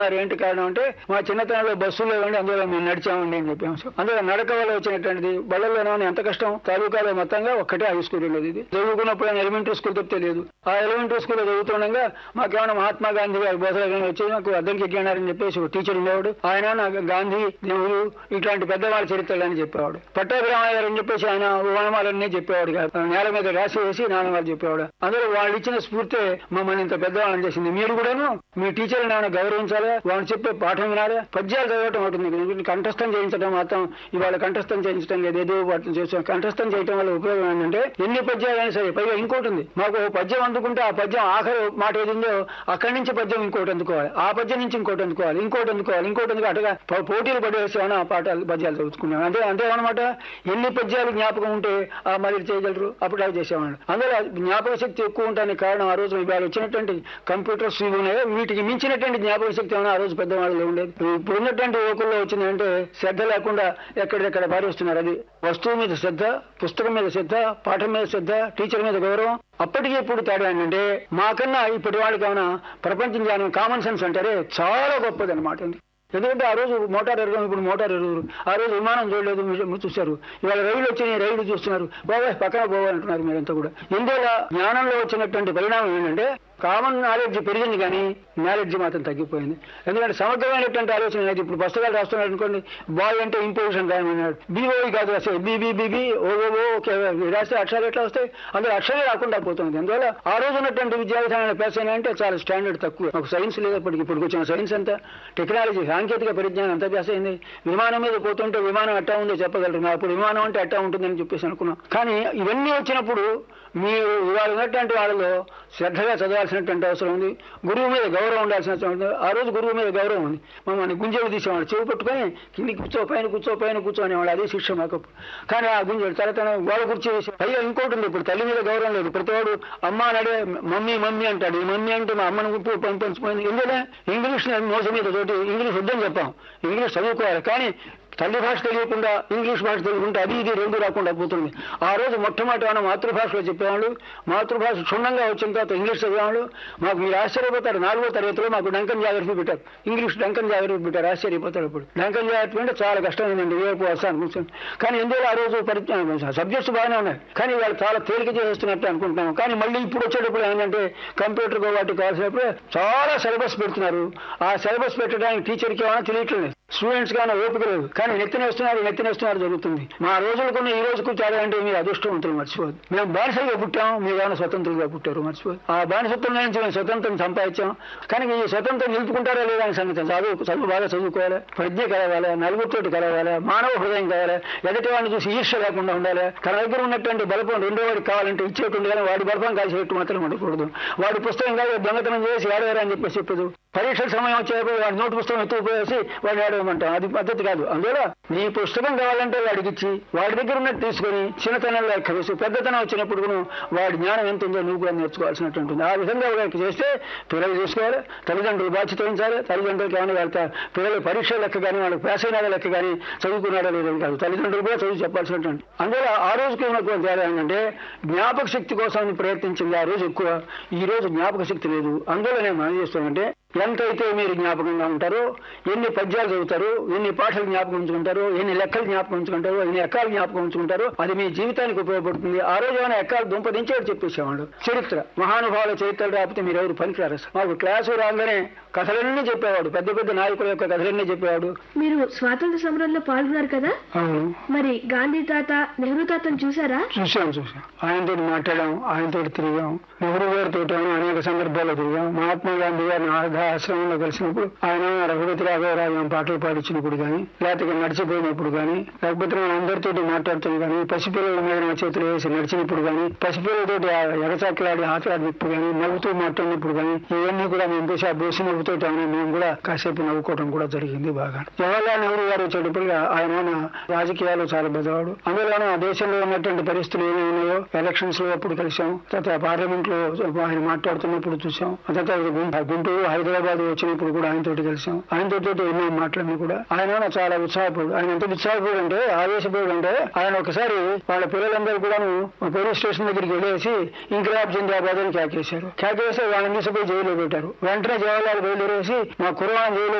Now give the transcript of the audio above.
మరి ఏంటి కారణం అంటే మా చిన్నతనంలో బస్సులో ఇవ్వండి అందులో మేము నడిచామండి అని చెప్పాము అందులో నడక వల్ల వచ్చినటువంటిది బళ్ళల్లోనే ఎంత కష్టం తాలూకాలో మొత్తంగా ఒక్కటే హై స్కూల్ ఉండేది ఇది చదువుకున్నప్పుడు ఆయన ఎలిమెంటరీ స్కూల్ తప్పితే లేదు ఆ ఎలిమెంటరీ స్కూల్లో చదువుతుండగా మాకేమైనా మహాత్మా గాంధీ గారి బోధలు కానీ వచ్చి నాకు అద్దరికి ఎక్కినారని చెప్పేసి ఒక టీచర్ ఉండేవాడు ఆయన నాకు గాంధీ దేవుడు ఇట్లాంటి పెద్దవాళ్ళ చరిత్రలు అని చెప్పేవాడు పట్టాభిరామయ్య గారు అని చెప్పేసి ఆయన వనమాలన్నీ చెప్పేవాడు కాదు నేల మీద రాసి వేసి నాన్నవాళ్ళు చెప్పేవాడు అందులో వాళ్ళు ఇచ్చిన స్ఫూర్తే మమ్మల్ని ఇంత పెద్దవాళ్ళని చేసింది మీరు కూడాను మీ టీచర్ని ఏమైనా గౌరవించాలా వాళ్ళు చెప్పే పాఠం వినాలా పద్యాలు చదవటం ఉంటుంది ఎందుకంటే కంఠస్థం చేయించడం మాత్రం ఇవాళ కంఠస్థం చేయించడం లేదు ఏదో వాటిని చేస్తాం కంఠస్థం చేయటం వల్ల ఉపయోగం ఏంటంటే ఎన్ని పద్యాలైనా సరే పైగా ఇంకోటి ఉంది మాకు ఓ పద్యం అందుకుంటే ఆ పద్యం ఆఖరి మాట ఏదిందో అక్కడి నుంచి పద్యం ఇంకోటి అందుకోవాలి ఆ పద్యం నుంచి ఇంకోటి అందుకోవాలి ఇంకోటి అందుకోవాలి ఇంకోటి అందుకు అటుగా పో- పోటీలు పడేసేమన్నా ఆ పాఠాలు పద్యాలు చదువుకున్నాం అంతే అంతేమన్నమాట ఎన్ని పద్యాలు జ్ఞాపకం ఉంటే ఆ మరి చేయగలరు అప్పుడు అవి చేసేవాళ్ళు అందులో జ్ఞాపక శక్తి ఎక్కువ ఉండడానికి కారణం ఆ రోజు ఇవాళ వచ్చినటువంటి కంప్యూటర్స్ ఇవి ఉన్నాయో వీటికి మించినటువంటి జ్ఞాపక శక్తి ఏమైనా ఆ రోజు పెద్దవాళ్ళలో ఉండేది ఇప్పుడు ఉన్నటువంటి యువకుల్లో వచ్చిందంటే శ్రద్ధ లేకుండా ఎక్కడికెక్కడ పారేస్తున్నారు అది వస్తువు మీద శ్రద్ధ పుస్తకం మీద శ్రద్ధ పాఠం మీద శ్రద్ధ టీచర్ మీద గౌరవం అప్పటికి ఇప్పుడు తేడా ఏంటంటే మాకన్నా ఇప్పటి వాళ్ళకి ఏమైనా ప్రపంచం జ్ఞానం కామన్ సెన్స్ అంటారే చాలా గొప్పది అనమాట ఎందుకంటే ఆ రోజు మోటార్ ఎరగం ఇప్పుడు మోటార్ ఎరుగురు ఆ రోజు విమానం చూడలేదు మీరు చూశారు ఇవాళ రైలు వచ్చినాయి రైలు చూస్తున్నారు బాబాయ్ పక్కన పోవాలంటున్నారు మీరంతా కూడా ఎందువల్ల జ్ఞానంలో వచ్చినటువంటి పరిణామం ఏంటంటే కామన్ నాలెడ్జ్ పెరిగింది కానీ నాలెడ్జ్ మాత్రం తగ్గిపోయింది ఎందుకంటే సమగ్రమైనటువంటి ఆలోచన అనేది ఇప్పుడు పుస్తకాలు రాస్తున్నారు అనుకోండి బాయ్ అంటే ఇంపోజిషన్ రాయమన్నాడు బీఓఈ కాదు రాసే బీబీబీబీ ఓఓఓ ఓకే రాస్తే అక్షరాలు ఎట్లా వస్తాయి అందులో అక్షరాలు రాకుండా పోతుంది అందువల్ల ఆ రోజు ఉన్నటువంటి విద్యా విధానాల పేసైనా అంటే చాలా స్టాండర్డ్ తక్కువ ఒక సైన్స్ లేదు ఇప్పటికి ఇప్పుడు వచ్చిన సైన్స్ అంతా టెక్నాలజీ సాంకేతిక పరిజ్ఞానం అంతా పేస అయింది విమానం మీద పోతుంటే విమానం ఎట్టా ఉందో చెప్పగలరు మరి అప్పుడు విమానం అంటే ఎట్టా ఉంటుందని చెప్పేసి అనుకున్నాం కానీ ఇవన్నీ వచ్చినప్పుడు మీరు ఇవాళ ఉన్నటువంటి వాళ్ళలో శ్రద్ధగా చదవాల్సినటువంటి అవసరం ఉంది గురువు మీద గౌరవం ఉండాల్సిన అవసరం ఉంది ఆ రోజు గురువు మీద గౌరవం ఉంది మమ్మల్ని గుంజలు తీసేవాళ్ళు చెవి పట్టుకొని కిందికి కూర్చో పైన కూర్చో పైన కూర్చో అనేవాళ్ళు అదే శిక్ష మాకు కానీ ఆ గుంజలు తల తన గోడ కూర్చోవేసి పైగా ఇంకోటి ఉంది ఇప్పుడు తల్లి మీద గౌరవం లేదు ప్రతివాడు అమ్మ నడే మమ్మీ మమ్మీ అంటాడు ఈ మమ్మీ అంటే మా అమ్మను గుర్తు పంపించిపోయింది ఎందుకంటే ఇంగ్లీష్ మోసం మీద తోటి ఇంగ్లీష్ వద్దని చెప్పాం ఇంగ్లీష్ చదువుకోవాలి కానీ తల్లి భాష తెలియకుండా ఇంగ్లీష్ భాష తెలియకుండా అది ఇది రెండు రాకుండా పోతుంది ఆ రోజు మొట్టమొదటి మనం మాతృభాషలో చెప్పేవాళ్ళు మాతృభాష క్షుణ్ణంగా వచ్చిన తర్వాత ఇంగ్లీష్ చదివేవాళ్ళు మాకు మీరు ఆశ్చర్యపోతారు నాలుగో తరగతిలో మాకు డంకన్ జాగ్రఫీ పెట్టారు ఇంగ్లీష్ డంకన్ జాగ్రఫీ పెట్టారు ఆశ్చర్యపోతారు ఇప్పుడు డంకన్ జాగ్రఫీ అంటే చాలా కష్టమైందండి రేపు వస్తాను కూర్చొని కానీ ఎందుకు ఆ రోజు పరిచయం సబ్జెక్ట్స్ బాగానే ఉన్నాయి కానీ వాళ్ళు చాలా తేలిక చేస్తున్నట్టు అనుకుంటున్నాం కానీ మళ్ళీ ఇప్పుడు వచ్చేటప్పుడు ఏంటంటే కంప్యూటర్ వాటికి కావాల్సినప్పుడు చాలా సిలబస్ పెడుతున్నారు ఆ సిలబస్ పెట్టడానికి టీచర్కి ఏమైనా తెలియట్లేదు స్టూడెంట్స్ కానీ ఓపిక లేదు కానీ నెత్తినేస్తున్నారు నెత్తినేస్తున్నారు జరుగుతుంది మా రోజులకున్న ఈ రోజుకు తేడా అంటే మీరు అదృష్టవంతులు మర్చిపోదు మేము బానిసలుగా పుట్టాం మీరు ఏమైనా స్వతంత్రులుగా పుట్టారు మర్చిపోదు ఆ బానిసత్వం నుంచి మేము స్వతంత్రం సంపాదించాం కానీ ఈ స్వతంత్రం నిలుపుకుంటారా లేదా అని సంగతి చదువు చదువు బాగా చదువుకోవాలి ప్రజ్ఞ కలగాలి నలుగురితోటి కలగాలి మానవ హృదయం కావాలి ఎదుటి వాడిని చూసి ఈర్ష్య లేకుండా ఉండాలి తన దగ్గర ఉన్నటువంటి బలపం రెండో వాడికి కావాలంటే ఇచ్చేటువంటి కానీ వాడి బలపం కలిసేట్టు మాత్రం ఉండకూడదు వాడి పుస్తకం కాదు దొంగతనం చేసి ఆడవారు అని చెప్పేసి చెప్పదు పరీక్షల సమయం వచ్చేప్పుడు వాడి నోటు పుస్తకం ఎత్తుకుపోయేసి వాడిని ఆడమంటాం అది పద్ధతి కాదు అందువల్ల నీ పుస్తకం కావాలంటే వాడికి ఇచ్చి వాడి దగ్గర ఉన్నట్టు తీసుకొని చిన్నతనంలో ఎక్క వేసి పెద్దతనం వచ్చినప్పుడు కూడా వాడి జ్ఞానం ఎంత ఉందో నువ్వు కూడా నేర్చుకోవాల్సినట్టు ఉంటుంది ఆ విధంగా వాడికి చేస్తే పిల్లలు చూసుకోవాలి తల్లిదండ్రులు బాధ్యత వహించాలి తల్లిదండ్రులకి ఏమైనా వెళ్తారు పిల్లలు పరీక్ష లెక్క కానీ వాళ్ళకి పాస్ అయినాడా లెక్క కానీ చదువుకున్నాడా లేదని కాదు తల్లిదండ్రులు కూడా చదువు చెప్పాల్సినటువంటి అందువల్ల ఆ రోజుకి ఉన్నటువంటి తేడా ఏంటంటే జ్ఞాపక శక్తి కోసం ప్రయత్నించింది ఆ రోజు ఎక్కువ ఈ రోజు జ్ఞాపక శక్తి లేదు అందువల్ల నేను మనం చేస్తానంటే ఎంతైతే మీరు జ్ఞాపకంగా ఉంటారో ఎన్ని పద్యాలు చదువుతారు ఎన్ని పాటలు జ్ఞాపకం ఉంచుకుంటారు ఎన్ని లెక్కలు జ్ఞాపకం ఉంచుకుంటారు ఎన్ని ఎక్కాలు జ్ఞాపకం ఉంచుకుంటారు అది మీ జీవితానికి ఉపయోగపడుతుంది ఆ రోజు ఏమైనా ఎక్కాలు దుంపదించేవాడు చెప్పేసేవాడు చరిత్ర మహానుభావుల చరిత్రలు రాకపోతే మీరు ఎవరు పనికిరారు అసలు. మాకు క్లాసు రాగానే కథలన్నీ చెప్పేవాడు పెద్ద పెద్ద నాయకుల యొక్క కథలన్నీ చెప్పేవాడు మీరు స్వాతంత్ర సమరంలో పాల్గొన్నారు కదా అవును మరి గాంధీ తాత నెహ్రూ తాతను చూసారా చూసాం చూసాం ఆయనతో మాట్లాడాం ఆయనతో తిరిగాం నెహ్రూ గారితో అనేక సందర్భాల్లో తిరిగాం మహాత్మా గాంధీ గారిని ఆర్ధ ఆశ్రమంలో కలిసినప్పుడు ఆయన రఘుపతి రాఘవరాజు పాటలు పాడించినప్పుడు కానీ లేకపోతే నడిచిపోయినప్పుడు కానీ లేకపోతే మనం అందరితోటి మాట్లాడుతాం కానీ పసిపిల్లల మీద నా చేతులు వేసి నడిచినప్పుడు కానీ పసిపిల్లలతోటి ఎగచాట్లాడి ఆటలాడినప్పుడు కానీ నవ్వుతూ మాట్లాడినప్పుడు కానీ ఇవన్నీ కూడా మేము చూసి ఆ బోసి నవ్వుతో మేము కూడా కాసేపు నవ్వుకోవడం కూడా జరిగింది బాగా జవహర్లాల్ నెహ్రూ గారు వచ్చేటప్పటికి ఆయన రాజకీయాలు చాలా పెద్దవాడు అందులోనూ ఆ దేశంలో ఉన్నటువంటి పరిస్థితులు ఏమి ఉన్నాయో ఎలక్షన్స్ లో అప్పుడు కలిసాం తర్వాత పార్లమెంట్ లో ఆయన మాట్లాడుతున్నప్పుడు చూసాం ఆ తర్వాత గుం- గుంటూరు హైదరాబాద్ హైదరాబాద్ వచ్చినప్పుడు కూడా ఆయనతోటి కలిసాం ఆయనతో ఎన్నో మాటలన్నీ కూడా ఆయన నాకు చాలా ఉత్సాహపడు ఆయన ఎంత ఉత్సాహపడు అంటే ఆవేశపడు అంటే ఆయన ఒకసారి వాళ్ళ పిల్లలందరూ కూడాను పోలీస్ స్టేషన్ దగ్గరికి వెళ్ళేసి ఇంకిలాబ్ జిందాబాద్ అని క్యాకేశారు క్యాకేస్తే వాళ్ళని తీసుకుపోయి జైల్లో పెట్టారు వెంటనే జవహర్లాల్ బయలుదేరేసి మా కుర్రాన్ని జైల్లో